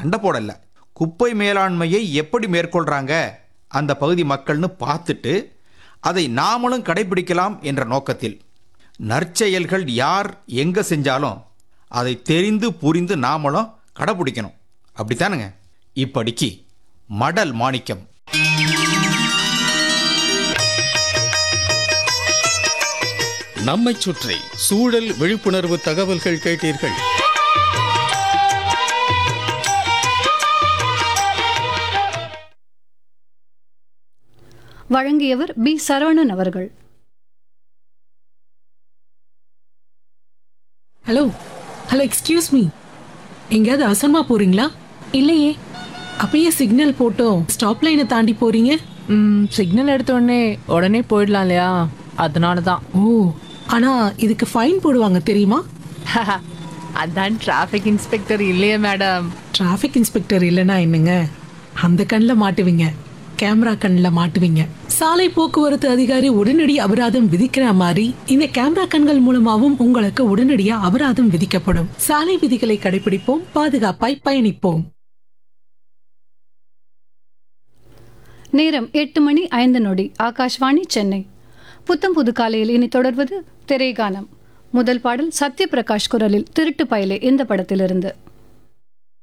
சண்டை போடல குப்பை மேலாண்மையை எப்படி மேற்கொள்றாங்க அந்த பகுதி மக்கள்னு பார்த்துட்டு அதை நாமளும் கடைபிடிக்கலாம் என்ற நோக்கத்தில் நற்செயல்கள் யார் எங்கே செஞ்சாலும் அதை தெரிந்து புரிந்து நாமளும் கடைபிடிக்கணும் அப்படித்தானுங்க இப்படிக்கு மடல் மாணிக்கம் நம்மைச் சுற்றி சூழல் விழிப்புணர்வு தகவல்கள் கேட்டீர்கள் வழங்கியவர் பி சரவணன் அவர்கள் ஹலோ ஹலோ எக்ஸ்கியூஸ் மீ எங்கேயாவது அவசரமா போறீங்களா இல்லையே அப்பயே சிக்னல் போட்டோம் ஸ்டாப் லைனை தாண்டி போறீங்க ம் சிக்னல் எடுத்த உடனே உடனே போயிடலாம் இல்லையா அதனால தான் ஓ ஆனா இதுக்கு ஃபைன் போடுவாங்க தெரியுமா அதான் டிராஃபிக் இன்ஸ்பெக்டர் இல்லையே மேடம் டிராஃபிக் இன்ஸ்பெக்டர் இல்லைன்னா என்னங்க அந்த கண்ணில் மாட்டுவீங்க கேமரா கண்ணில் மாட்டுவீங்க சாலை போக்குவரத்து அதிகாரி உடனடி அபராதம் விதிக்கிற மாதிரி இந்த கேமரா கண்கள் மூலமாவும் உங்களுக்கு உடனடியா அபராதம் விதிக்கப்படும் சாலை விதிகளை கடைபிடிப்போம் பாதுகாப்பாய் பயணிப்போம் நேரம் எட்டு மணி ஐந்து நொடி ஆகாஷ்வாணி சென்னை புத்தம் புது காலையில் இனி தொடர்வது திரைகானம் முதல் பாடல் சத்யபிரகாஷ் குரலில் திருட்டு பயலே இந்த படத்திலிருந்து